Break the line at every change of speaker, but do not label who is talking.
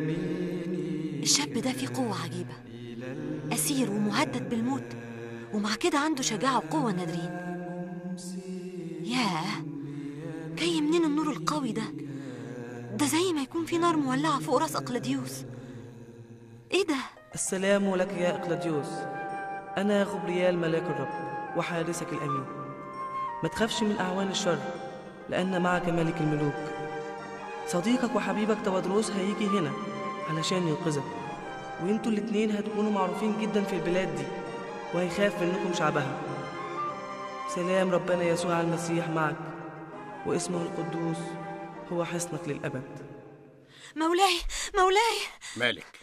الشاب ده فيه قوة عجيبة أسير ومهدد بالموت ومع كده عنده شجاعة وقوة نادرين ياه جاي منين النور القوي ده ده زي ما يكون في نار مولعة فوق راس أقلديوس ايه ده
السلام لك يا إقلاديوس أنا غبريال ملاك الرب وحارسك الأمين ما تخافش من أعوان الشر لأن معك ملك الملوك صديقك وحبيبك تودروس هيجي هنا علشان ينقذك وانتوا الاتنين هتكونوا معروفين جدا في البلاد دي وهيخاف منكم شعبها سلام ربنا يسوع المسيح معك واسمه القدوس هو حصنك للأبد
مولاي مولاي
مالك